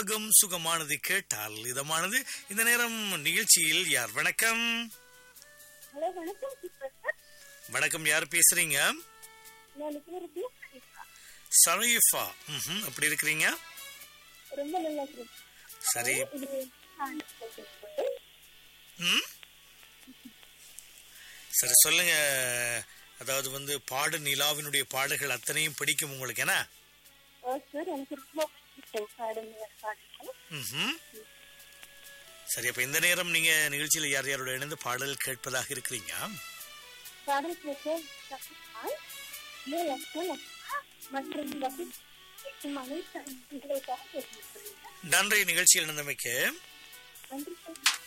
ராகம் சுகமானது கேட்டால் இதமானது இந்த நேரம் நிகழ்ச்சியில் யார் வணக்கம் ஹலோ வணக்கம் சூப்பர் சார் வணக்கம் யார் பேசுறீங்க நான் நிற்கிறது சரிப்பா சரீஃபா ம்ஹும், எப்படி இருக்கிறீங்க ரொம்ப நல்லா இருக்கு சரி இது ஆண்டு போட்டு ம் சரி சொல்லுங்க அதாவது வந்து பாடு நிலாவினுடைய பாடல்கள் அத்தனையும் பிடிக்கும் உங்களுக்கு என்ன சார் எனக்கு ரொம்ப பிடிக்கும் பாடுங்க பாடுங்க ம்ஹும். சரி அப்ப இந்த நேரம் நீங்க நிகழ்ச்சியில யார் யாரோட இணைந்து பாடல் கேட்பதாக இருக்கிறீங்க பாடல் கேட்க சசிகால் ஏ லட்சம் லட்சா மற்றும் வசி மனை உங்களுக்காக பேசுகிறேன் நன்றி நிகழ்ச்சியில் இணைந்தமைக்கு நன்றி சார்